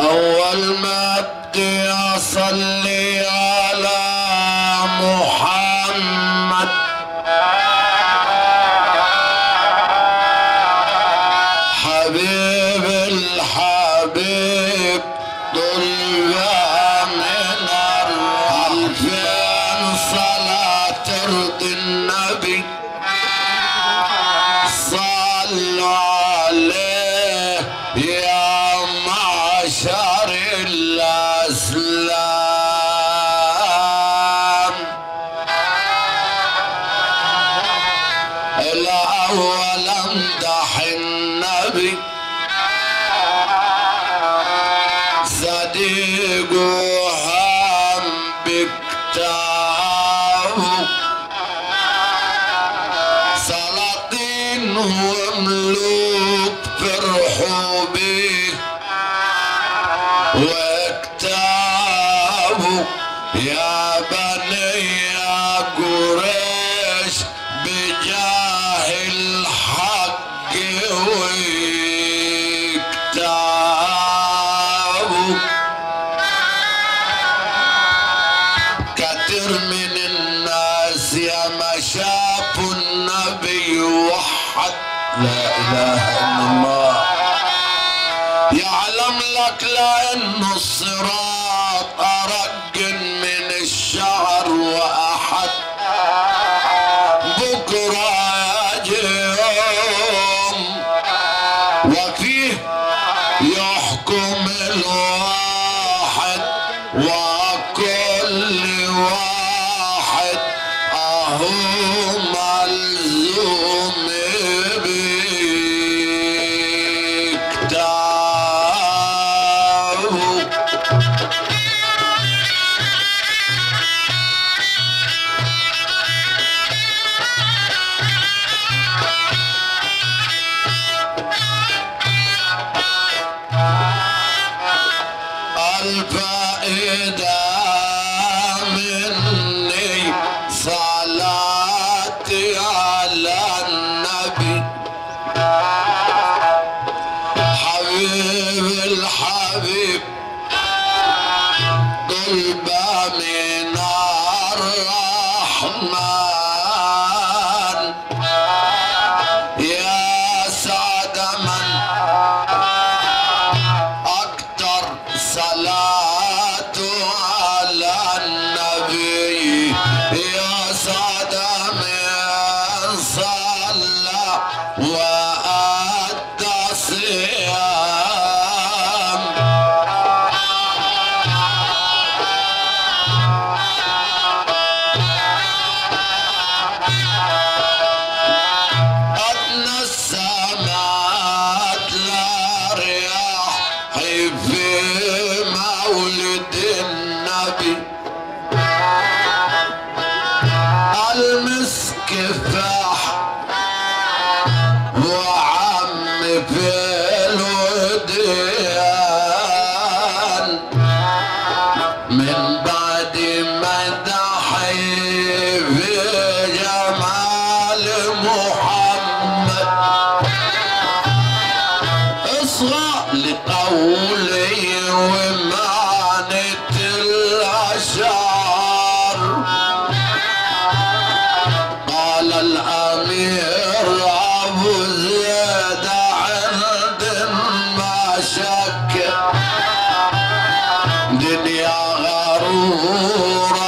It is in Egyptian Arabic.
أول ما أبدي أصلي على محمد حبيب الحبيب طلع من الألفين صلاة ترضي النبي صلوا عليه يا معشر الأسلام الأول امدح النبي صديق هم بكتابه سلاطين وملوك فرحوا بيه واكتابوا يا بني قريش بجاه الحق واكتابوا كتر من الناس يا ما شافوا النبي وحد لا اله الا الله يعلم لك لانه الصراط ارق من الشعر واحد بكره يجي يوم وفيه يحكم الواحد وكل واحد اهو ملزوم بكتابه الفائدة مني صلاتي على النبي حبيب الحبيب طلبة من الرحمن يا سعد من أكتر صلاة على النبي يا سعد من صلى وأدى صيام أدنى السماء لا رياح في مولد النبي المسك فاح وعم في الوديان من بعد مدحي في جمال محمد اصغى لقولي ومعنة الأشعار قال الأمير أبو زيد عند ما شك دنيا غرورة